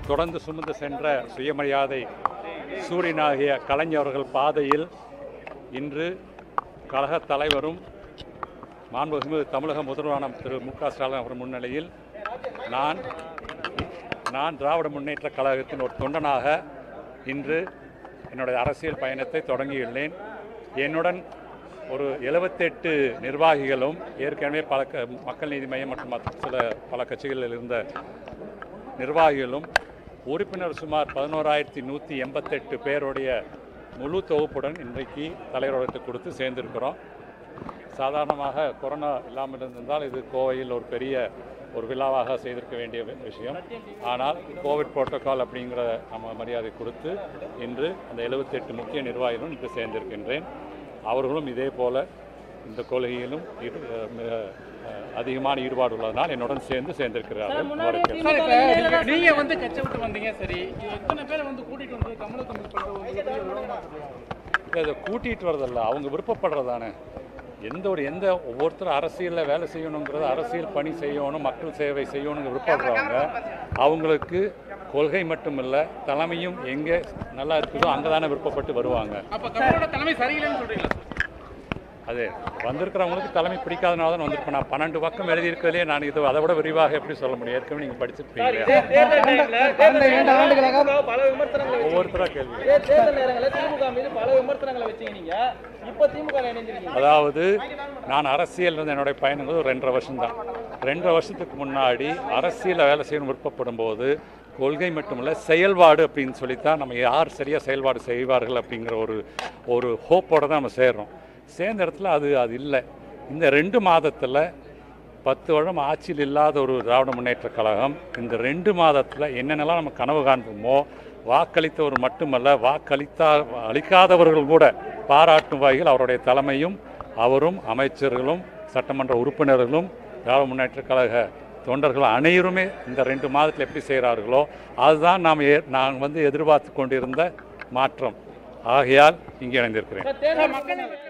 தொடர்ந்து சுமந்து சென்ற சுயமரியாதை சூரியனாகிய கலைஞர்கள் பாதையில் இன்று கழகத் தலைவரும் மாண்புமிகு தமிழக முதல்வரான திரு மு க ஸ்டாலின் அவர் முன்னிலையில் நான் நான் திராவிட முன்னேற்ற கழகத்தின் ஒரு தொண்டனாக இன்று என்னுடைய அரசியல் பயணத்தை தொடங்கியுள்ளேன் என்னுடன் ஒரு எழுபத்தெட்டு நிர்வாகிகளும் ஏற்கனவே பல க- மக்கள் நீதி மையம் மற்றும் மற்ற சில பல கட்சிகளில் இருந்த நிர்வாகிகளும் உறுப்பினர் சுமார் பதினோராயிரத்தி நூற்றி எண்பத்தெட்டு பேருடைய முழு தொகுப்புடன் இன்றைக்கு தலைவர்களுக்கு கொடுத்து சேர்ந்திருக்கிறோம் சாதாரணமாக கொரோனா இல்லாமல் இருந்திருந்தால் இது கோவையில் ஒரு பெரிய ஒரு விழாவாக செய்திருக்க வேண்டிய வி- விஷயம் ஆனால் கோவிட் புரோட்டோகால் அப்படிங்கிற நம்ம மரியாதை கொடுத்து இன்று அந்த 78 முக்கிய நிர்வாகிகளும் இன்று சேர்ந்திருக்கின்றேன் அவர்களும் இதே போல இந்த கொள்கையிலும் ஈடு- அஹ் மிக அஹ், அதிகமான ஈடுபாடு உள்ளதனால் என்னுடன் சேர்ந்து சேர்ந்திருக்கிறார்கள் அவருக்கு சார் இப்ப நீங்க வந்து கட்சி விட்டு வந்தீங்க சரி இது எத்தனை பேரை வந்து கூட்டிட்டு வந்து கமலத்தை மீட் பண்றது உங்களுக்கு பெரிய விரோதமா இருக்கு. இதை கூட்டிகிட்டு வரதல்ல அவங்க விருப்பப்படுறதானே எந்த ஒரு எந்த ஒவ்வொருத்தரும் அரசியலில் வேலை செய்யணுங்கிறது அரசியல் பணி செய்யணும் மக்கள் சேவை செய்யணுங்கிற விருப்பப்படுறவங்க அவங்களுக்கு கொள்கை மட்டுமில்ல தலைமையும் எங்கே நல்லா இருக்குதோ அங்கே தானே விருப்பப்பட்டு வருவாங்க அப்ப கமலோட தலைமை சரியில்லைன்னு சொல்றீங்களா அது வந்திருக்கிறவங்களுக்கு தலைமை பிடிக்காதனால தான் வந்திருப்பேன் நான் பன்னெண்டு பக்கம் எழுதியிருக்கிறதுலே நான் இது அதை விட விரிவாக எப்படி சொல்ல முடியும் ஏற்கனவே நீங்கள் படிச்சிருப்பீங்க தேர்தல் டைம்ல கடந்த இரண்டு ஆண்டுகளாக திமுக பல விமர்சனங்களை வச்சீங்க. ஒவ்வொருத்தராக கேள்வி தே- தேர்தல் நேரங்களில் திமுக மீது பல விமர்சனங்களை வச்சீங்க நீங்க இப்போ திமுக ல இணைஞ்சிருக்கீங்க அதாவது நான் அரசியல் இருந்த என்னுடைய பயணங்கள் ஒரு ரெண்டரை வருஷம்தான் ரெண்டரை வருஷத்துக்கு முன்னாடி அரசியலில் வேலை செய்யணும் விருப்பப்படும் போது கொள்கை மட்டுமல்ல செயல்பாடு அப்படின்னு சொல்லித்தான் நம்ம யார் சரியாக செயல்பாடு செய்வார்கள் அப்படிங்கிற ஒரு ஒரு ஹோப்போட தான் நம்ம சேர்றோம் சேர்ந்த இடத்துல அது அது இல்லை இந்த ரெண்டு மாதத்தில் பத்து வருடம் ஆட்சியில் இல்லாத ஒரு திராவிட முன்னேற்றக் கழகம் இந்த ரெண்டு மாதத்தில் என்னென்னலாம் நம்ம கனவு காண்போமோ வாக்களித்தவர் மட்டுமல்ல வாக்களித்தா அளிக்காதவர்கள் கூட பாராட்டும் வகையில் அவருடைய தலைமையும் அவரும் அமைச்சர்களும் சட்டமன்ற உறுப்பினர்களும் திராவிட முன்னேற்றக் கழக தொண்டர்கள் அனைவருமே இந்த ரெண்டு மாதத்தில் எப்படி செய்கிறார்களோ அதுதான் நாம் ஏ நான் வந்து எதிர்பார்த்து கொண்டிருந்த மாற்றம் ஆகையால் இங்கே இணைந்திருக்கிறேன் தேர்தல் மக்கள்